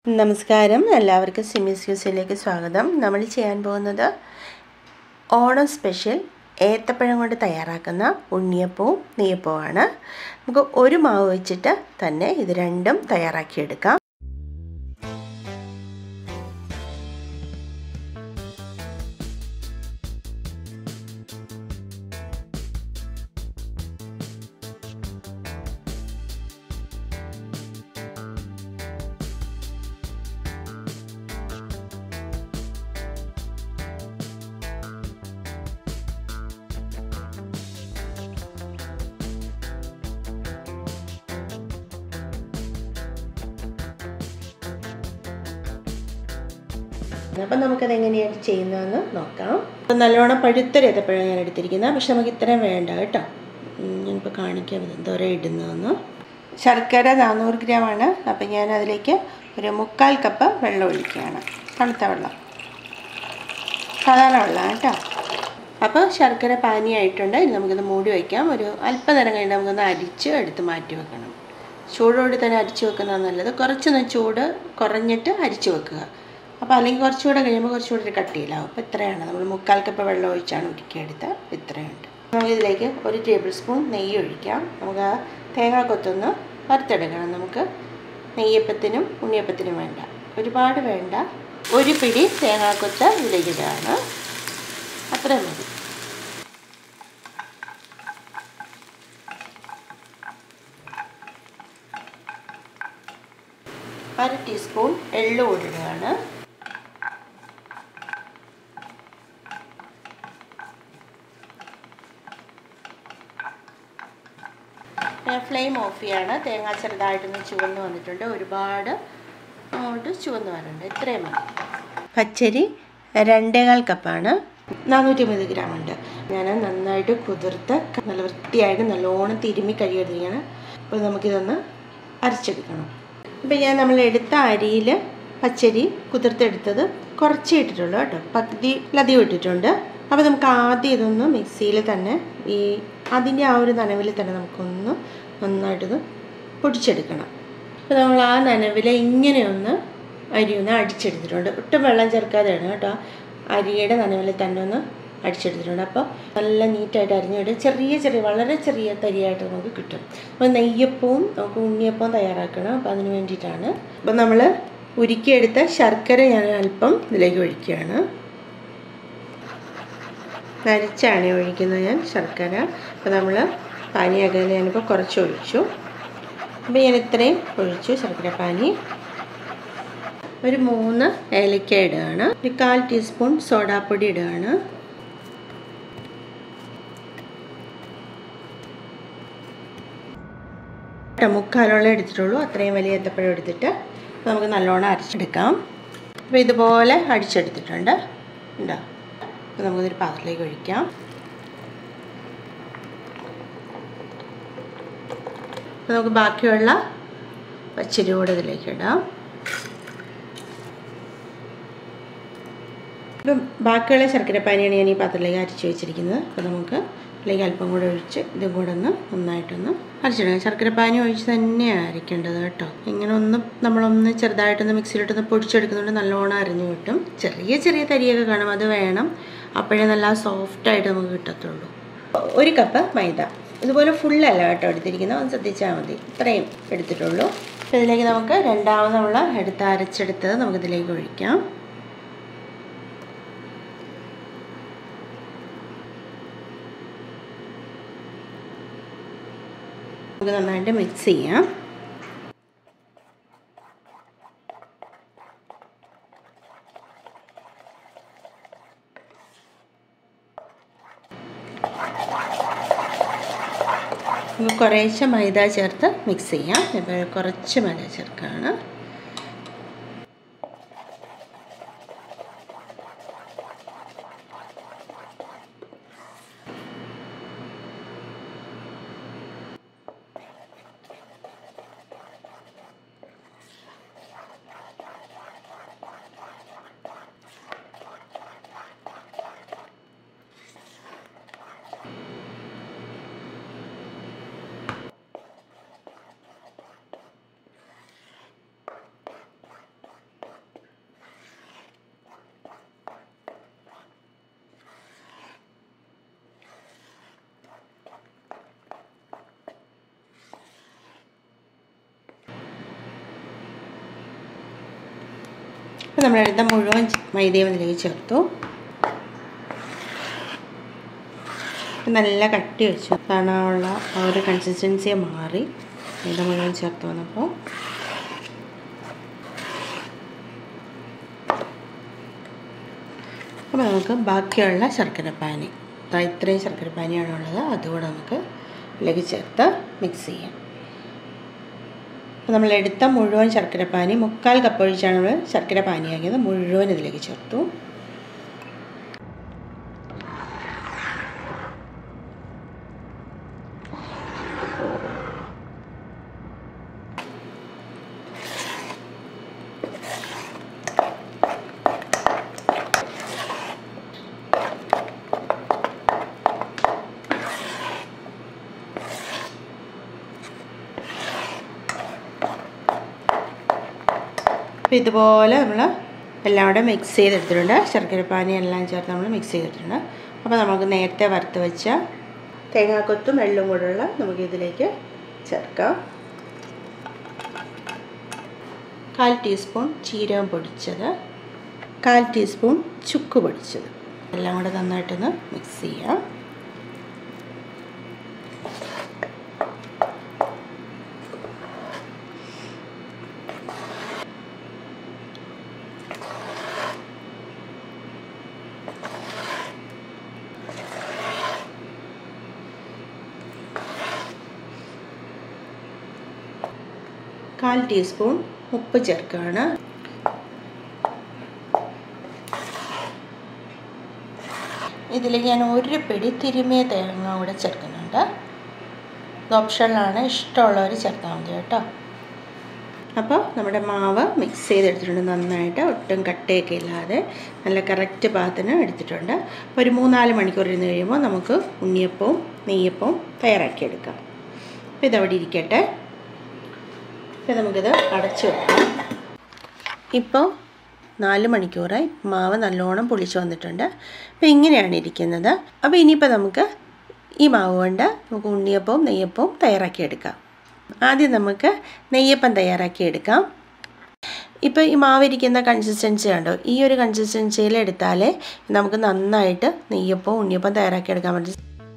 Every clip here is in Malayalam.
നമസ്കാരം എല്ലാവർക്കും സിമിസ് യൂസിലേക്ക് സ്വാഗതം നമ്മൾ ചെയ്യാൻ പോകുന്നത് ഓണം സ്പെഷ്യൽ ഏത്തപ്പഴം കൊണ്ട് തയ്യാറാക്കുന്ന ഉണ്ണിയപ്പവും നെയ്യപ്പവുമാണ് നമുക്ക് ഒരു മാവ് വെച്ചിട്ട് തന്നെ ഇത് രണ്ടും തയ്യാറാക്കിയെടുക്കാം അപ്പം നമുക്കത് എങ്ങനെയാണ് ചെയ്യുന്നതെന്ന് നോക്കാം അപ്പം നല്ലോണം പഴുത്തൊരു ഏത്തപ്പഴം ഞാൻ എടുത്തിരിക്കുന്നത് പക്ഷെ നമുക്ക് ഇത്രയും വേണ്ട കേട്ടോ ഞാനിപ്പോൾ കാണിക്കാം എന്തോരം ഇടുന്നതെന്ന് ശർക്കര നാനൂറ് ഗ്രാമാണ് അപ്പം ഞാൻ അതിലേക്ക് ഒരു മുക്കാൽ കപ്പ് വെള്ളം ഒഴിക്കുകയാണ് തണുത്ത വെള്ളം സാധാരണ വെള്ളം കേട്ടോ അപ്പോൾ ശർക്കര പാനിയായിട്ടുണ്ട് ഇനി നമുക്കിത് മൂടി വയ്ക്കാം ഒരു അല്പനേരം കഴിഞ്ഞ് നമുക്കൊന്ന് അരിച്ച് എടുത്ത് മാറ്റി വെക്കണം ചൂടോടെ തന്നെ അരിച്ച് വെക്കുന്നതാണ് നല്ലത് കുറച്ചൊന്ന് ചൂട് കുറഞ്ഞിട്ട് അരിച്ച് വെക്കുക അപ്പോൾ അല്ലെങ്കിൽ കുറച്ചുകൂടെ കഴിയുമ്പോൾ കുറച്ചുകൂടെ ഒരു കട്ടിയിലാവും അപ്പോൾ ഇത്രയാണ് നമ്മൾ മുക്കാൽ കപ്പ് വെള്ളം ഒഴിച്ചാണ് ഉരുക്കിയെടുത്ത് ഇത്രയുണ്ട് നമുക്കിതിലേക്ക് ഒരു ടേബിൾ സ്പൂൺ നെയ്യ് ഒഴിക്കാം നമുക്ക് ആ തേങ്ങാക്കൊത്തൊന്ന് വറുത്തെടുക്കണം നമുക്ക് നെയ്യപ്പത്തിനും ഉണ്ണിയപ്പത്തിനും വേണ്ട ഒരുപാട് വേണ്ട ഒരു പിടി തേങ്ങാക്കൊത്ത് ഇതിലേക്ക് ഇടുകയാണ് അത്രയും മതി അര ടീസ്പൂൺ എള്ള് ഇടുകയാണ് ഫ്ലെയിം ഓഫ് ചെയ്യാണ് തേങ്ങ ചെറുതായിട്ടൊന്ന് ചുവന്ന് വന്നിട്ടുണ്ട് ഒരുപാട് അങ്ങോട്ട് ചുവന്ന് വരണ്ട ഇത്രയും മതി പച്ചരി രണ്ടേകാൽ കപ്പാണ് നാനൂറ്റി അമ്പത് ഗ്രാം ഉണ്ട് ഞാൻ നന്നായിട്ട് കുതിർത്ത് നല്ല വൃത്തിയായിട്ട് നല്ലോണം തിരുമ്മി കഴിയെടുത്തിരിക്കുകയാണ് അപ്പോൾ നമുക്കിതൊന്ന് അരച്ചെടുക്കണം ഇപ്പം ഞാൻ നമ്മൾ എടുത്ത അരിയിൽ പച്ചരി കുതിർത്തെടുത്തത് കുറച്ചേ ഇട്ടിട്ടുള്ളൂ കേട്ടോ പകുതിയിലധികം ഇട്ടിട്ടുണ്ട് അപ്പോൾ നമുക്ക് ആദ്യം ഇതൊന്ന് മിക്സിയിൽ തന്നെ ഈ അതിൻ്റെ ആ ഒരു നനവിൽ തന്നെ നമുക്കൊന്ന് നന്നായിട്ടത് പൊടിച്ചെടുക്കണം അപ്പോൾ നമ്മൾ ആ നനവിൽ ഇങ്ങനെയൊന്ന് അരി ഒന്ന് അടിച്ചെടുത്തിട്ടുണ്ട് ഒട്ടും വെള്ളം ചേർക്കാതെയാണ് കേട്ടോ അരിയുടെ നനവിൽ തന്നെ ഒന്ന് അടിച്ചെടുത്തിട്ടുണ്ട് അപ്പോൾ നല്ല നീറ്റായിട്ട് അരിഞ്ഞിട്ട് ചെറിയ ചെറിയ വളരെ ചെറിയ തരിയായിട്ട് നമുക്ക് കിട്ടും അപ്പോൾ നെയ്യപ്പവും നമുക്ക് ഉണ്ണിയപ്പവും തയ്യാറാക്കണം അപ്പോൾ അതിന് വേണ്ടിയിട്ടാണ് അപ്പോൾ നമ്മൾ ഉരുക്കിയെടുത്ത ശർക്കര ഞാൻ അല്പം ഇതിലേക്ക് ഒഴിക്കുകയാണ് നരിച്ചാണ് ഒഴിക്കുന്നത് ഞാൻ ശർക്കര അപ്പോൾ നമ്മൾ പാനിയാക്കാൻ ഞാനിപ്പോൾ കുറച്ച് ഒഴിച്ചു അപ്പോൾ ഞാൻ ഇത്രയും ഒഴിച്ചു ശർക്കര പാനി ഒരു മൂന്ന് ഏലക്ക ഇടുകയാണ് ഒരു കാൽ ടീസ്പൂൺ സോഡാപ്പൊടി ഇടുകയാണ് മുക്കാലോളം എടുത്തിട്ടുള്ളൂ അത്രയും വലിയ ഏത്തപ്പഴം എടുത്തിട്ട് നമുക്ക് നല്ലോണം അരച്ചെടുക്കാം അപ്പോൾ ഇതുപോലെ അടിച്ചെടുത്തിട്ടുണ്ട് ഉണ്ടോ അപ്പോൾ നമുക്കിതൊരു പാത്രത്തിലേക്ക് ഒഴിക്കാം അപ്പോൾ നമുക്ക് ബാക്കിയുള്ള പച്ചരി കൂടെ ഇതിലേക്ക് ഇടാം ഇപ്പം ബാക്കിയുള്ള ശർക്കരപ്പാനിയാണ് ഞാൻ ഈ പാത്രത്തിലേക്ക് അരച്ച് വെച്ചിരിക്കുന്നത് അപ്പോൾ നമുക്ക് ഇതിലേക്ക് അല്പം കൂടെ ഒഴിച്ച് ഇതും കൂടെ ഒന്ന് നന്നായിട്ടൊന്ന് അരച്ചിടാം ശർക്കരപ്പാനി ഒഴിച്ച് തന്നെയാണ് അരയ്ക്കേണ്ടത് കേട്ടോ ഇങ്ങനെ ഒന്ന് നമ്മളൊന്ന് ചെറുതായിട്ടൊന്ന് മിക്സിയിലിട്ടൊന്ന് പൊടിച്ചെടുക്കുന്നുണ്ട് നല്ലോണം അരിഞ്ഞു കിട്ടും ചെറിയ ചെറിയ തരിയൊക്കെ കാണും അത് വേണം അപ്പോഴേ നല്ല സോഫ്റ്റായിട്ട് നമുക്ക് കിട്ടത്തുള്ളൂ ഒരു കപ്പ് മൈദ ഇതുപോലെ ഫുള്ളല്ല കേട്ടോ എടുത്തിരിക്കുന്നത് ഒന്ന് ശ്രദ്ധിച്ചാൽ മതി ഇത്രയും എടുത്തിട്ടുള്ളൂ അപ്പോൾ ഇതിലേക്ക് നമുക്ക് രണ്ടാമത് നമ്മൾ എടുത്ത് അരച്ചെടുത്തത് നമുക്കിതിലേക്ക് ഒഴിക്കാം നമുക്ക് നന്നായിട്ട് മിക്സ് ചെയ്യാം നമുക്ക് കുറേശ്ശെ മൈദ ചേർത്ത് മിക്സ് ചെയ്യാം ഇപ്പോൾ കുറച്ച് മൈദ ചേർക്കുകയാണ് അപ്പോൾ നമ്മളെടുത്ത മുഴുവൻ മൈദയും ഇതിലേക്ക് ചേർത്തു നല്ല കട്ടി വെച്ചു കാണാനുള്ള ആ ഒരു കൺസിസ്റ്റൻസിയെ മാറി മൈദ മുഴുവൻ ചേർത്ത് വന്നപ്പോൾ അപ്പോൾ നമുക്ക് ബാക്കിയുള്ള ശർക്കരപ്പാനി ഇത്രയും ശർക്കരപ്പാനിയാണ് ഉള്ളത് അതുകൂടെ നമുക്ക് ഇതിലേക്ക് ചേർത്ത് മിക്സ് ചെയ്യാം അപ്പോൾ നമ്മൾ എടുത്ത മുഴുവൻ ശർക്കരപ്പാനി മുക്കാൽ കപ്പ് ഒഴിച്ചാണ് നമ്മൾ ശർക്കര പാനിയാക്കിയത് മുഴുവൻ ഇതിലേക്ക് ചേർത്തു അപ്പോൾ ഇതുപോലെ നമ്മൾ എല്ലാം കൂടെ മിക്സ് ചെയ്തെടുത്തിട്ടുണ്ട് ശർക്കരപ്പാനി എല്ലാം ചേർത്ത് നമ്മൾ മിക്സ് ചെയ്തിട്ടുണ്ട് അപ്പോൾ നമുക്ക് നേരത്തെ വറുത്ത് വെച്ച തേങ്ങാക്കൊത്തും വെള്ളവും കൂടെയുള്ള നമുക്ക് ഇതിലേക്ക് ചേർക്കാം കാൽ ടീസ്പൂൺ ജീരകം പൊടിച്ചത് കാൽ ടീസ്പൂൺ ചുക്ക് പൊടിച്ചത് എല്ലാം കൂടെ നന്നായിട്ടൊന്ന് മിക്സ് ചെയ്യാം കാൽ ടീസ്പൂൺ ഉപ്പ് ചേർക്കുകയാണ് ഇതിലേക്ക് ഞാൻ ഒരു പിടി തിരുമിയ തേങ്ങ കൂടെ ചേർക്കുന്നുണ്ട് ഇത് ഓപ്ഷനിലാണ് ഇഷ്ടമുള്ളവർ ചേർത്താൽ മതി കേട്ടോ അപ്പോൾ നമ്മുടെ മാവ് മിക്സ് ചെയ്തെടുത്തിട്ടുണ്ട് നന്നായിട്ട് ഒട്ടും കട്ടയൊക്കെ ഇല്ലാതെ നല്ല കറക്റ്റ് പാകത്തിന് എടുത്തിട്ടുണ്ട് അപ്പോൾ ഒരു മൂന്നാല് മണിക്കൂർ ഇരുന്ന് കഴിയുമ്പോൾ നമുക്ക് ഉണ്ണിയപ്പവും നെയ്യപ്പവും തയ്യാറാക്കിയെടുക്കാം അപ്പോൾ ഇതവിടെ ഇരിക്കട്ടെ അപ്പോൾ നമുക്കിത് അടച്ചു വെക്കാം ഇപ്പോൾ നാല് മണിക്കൂറായി മാവ് നല്ലോണം പൊളിച്ച് വന്നിട്ടുണ്ട് അപ്പോൾ ഇങ്ങനെയാണ് ഇരിക്കുന്നത് അപ്പോൾ ഇനിയിപ്പോൾ നമുക്ക് ഈ മാവ് കൊണ്ട് നമുക്ക് ഉണ്ണിയപ്പവും നെയ്യപ്പവും തയ്യാറാക്കിയെടുക്കാം ആദ്യം നമുക്ക് നെയ്യപ്പം തയ്യാറാക്കിയെടുക്കാം ഇപ്പോൾ ഈ മാവിരിക്കുന്ന കൺസിസ്റ്റൻസി കണ്ടോ ഈ ഒരു കൺസിസ്റ്റൻസിയിൽ എടുത്താലേ നമുക്ക് നന്നായിട്ട് നെയ്യപ്പവും ഉണ്ണിയപ്പം തയ്യാറാക്കിയെടുക്കാൻ പറ്റും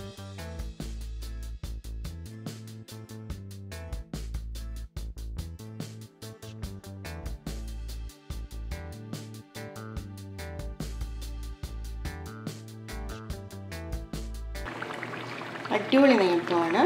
അടിപൊളി നെയ്യപ്പമാണ്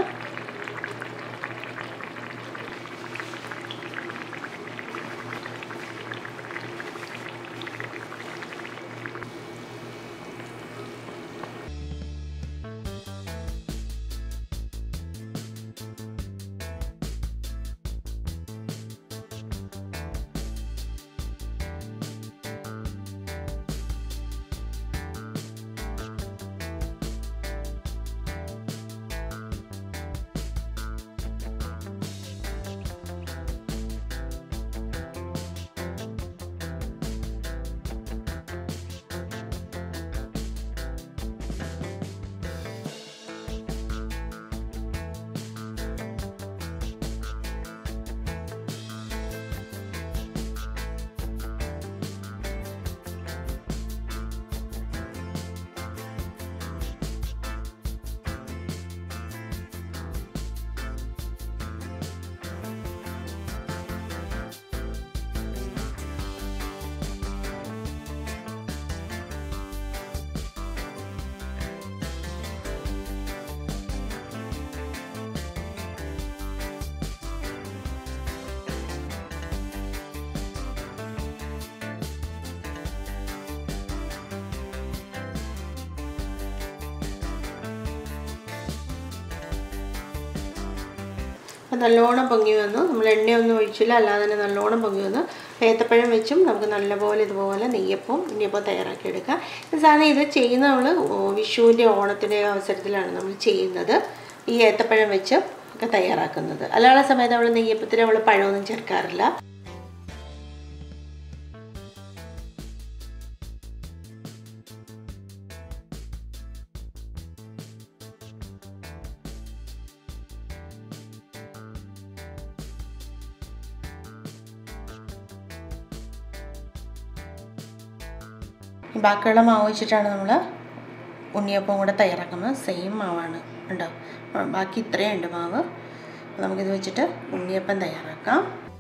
അപ്പം നല്ലോണം പൊങ്ങി വന്നു നമ്മൾ എണ്ണയൊന്നും ഒഴിച്ചില്ല അല്ലാതെ തന്നെ നല്ലോണം പൊങ്ങി വന്നു ഏത്തപ്പഴം വെച്ചും നമുക്ക് നല്ലപോലെ ഇതുപോലെ നെയ്യപ്പം ഉണ്ണിയപ്പം തയ്യാറാക്കി എടുക്കാം സാധാരണ ഇത് ചെയ്യുന്ന നമ്മൾ വിഷുവിൻ്റെ ഓണത്തിൻ്റെ അവസരത്തിലാണ് നമ്മൾ ചെയ്യുന്നത് ഈ ഏത്തപ്പഴം വെച്ച് ഒക്കെ തയ്യാറാക്കുന്നത് അല്ലാത്ത സമയത്ത് നമ്മൾ നെയ്യപ്പത്തിൽ നമ്മൾ പഴമൊന്നും ചേർക്കാറില്ല ബാക്കിയുള്ള മാവ് വെച്ചിട്ടാണ് നമ്മൾ ഉണ്ണിയപ്പം കൂടെ തയ്യാറാക്കുന്നത് സെയിം മാവാണ് ഉണ്ടോ ബാക്കി ഇത്രയും ഉണ്ട് മാവ് നമുക്കിത് വെച്ചിട്ട് ഉണ്ണിയപ്പം തയ്യാറാക്കാം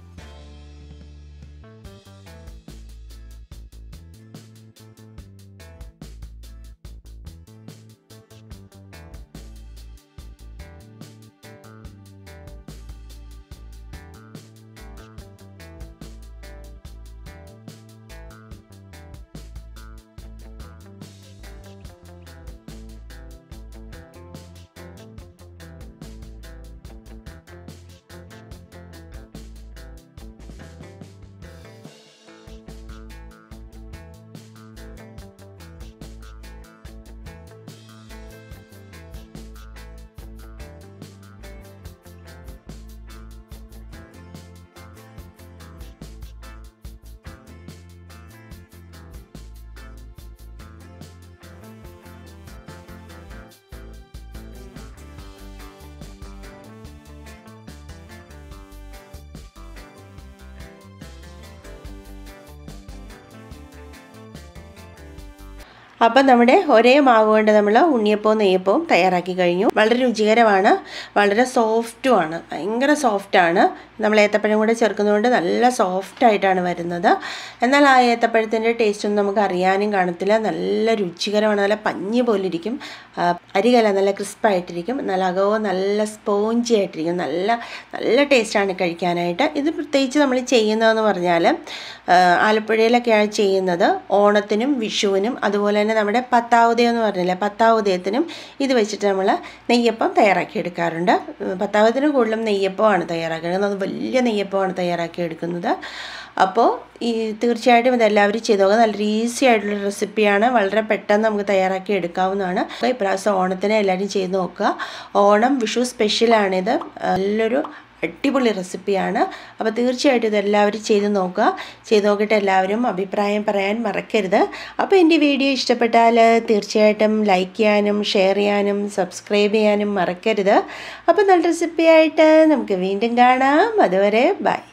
അപ്പം നമ്മുടെ ഒരേ മാവ് കൊണ്ട് നമ്മൾ ഉണ്ണിയപ്പവും നെയ്യപ്പവും തയ്യാറാക്കി കഴിഞ്ഞു വളരെ രുചികരമാണ് വളരെ സോഫ്റ്റുമാണ് ഭയങ്കര സോഫ്റ്റാണ് നമ്മൾ ഏത്തപ്പഴം കൂടെ ചേർക്കുന്നതുകൊണ്ട് നല്ല സോഫ്റ്റ് ആയിട്ടാണ് വരുന്നത് എന്നാൽ ആ ഏത്തപ്പഴത്തിൻ്റെ ടേസ്റ്റ് ഒന്നും നമുക്ക് അറിയാനും കാണത്തില്ല നല്ല രുചികരമാണ് നല്ല പഞ്ഞി പോലെ ഇരിക്കും അരികല നല്ല ക്രിസ്പായിട്ടിരിക്കും നല്ല അകവും നല്ല സ്പോഞ്ചി ആയിട്ടിരിക്കും നല്ല നല്ല ടേസ്റ്റാണ് കഴിക്കാനായിട്ട് ഇത് പ്രത്യേകിച്ച് നമ്മൾ ചെയ്യുന്നതെന്ന് പറഞ്ഞാൽ ആലപ്പുഴയിലൊക്കെയാണ് ചെയ്യുന്നത് ഓണത്തിനും വിഷുവിനും അതുപോലെ തന്നെ നമ്മുടെ പത്താവുദയം എന്ന് പറഞ്ഞില്ലേ പത്താവുദയത്തിനും ഇത് വെച്ചിട്ട് നമ്മൾ നെയ്യപ്പം തയ്യാറാക്കി എടുക്കാറുണ്ട് പത്താവുദയത്തിന് കൂടുതലും നെയ്യപ്പമാണ് തയ്യാറാക്കുന്നത് അത് വലിയ നെയ്യപ്പമാണ് തയ്യാറാക്കി എടുക്കുന്നത് അപ്പോൾ ഈ തീർച്ചയായിട്ടും ഇതെല്ലാവരും ചെയ്ത് നോക്കുക നല്ല ഈസി ആയിട്ടുള്ള റെസിപ്പിയാണ് വളരെ പെട്ടെന്ന് നമുക്ക് തയ്യാറാക്കി എടുക്കാവുന്നതാണ് ഇപ്രാവശ്യം ഓണത്തിന് എല്ലാവരും ചെയ്ത് നോക്കുക ഓണം വിഷു സ്പെഷ്യലാണിത് നല്ലൊരു അടിപൊളി റെസിപ്പിയാണ് അപ്പോൾ തീർച്ചയായിട്ടും ഇതെല്ലാവരും ചെയ്ത് നോക്കുക ചെയ്ത് നോക്കിയിട്ട് എല്ലാവരും അഭിപ്രായം പറയാൻ മറക്കരുത് അപ്പോൾ എൻ്റെ വീഡിയോ ഇഷ്ടപ്പെട്ടാൽ തീർച്ചയായിട്ടും ലൈക്ക് ചെയ്യാനും ഷെയർ ചെയ്യാനും സബ്സ്ക്രൈബ് ചെയ്യാനും മറക്കരുത് അപ്പോൾ നല്ല റെസിപ്പിയായിട്ട് നമുക്ക് വീണ്ടും കാണാം അതുവരെ ബൈ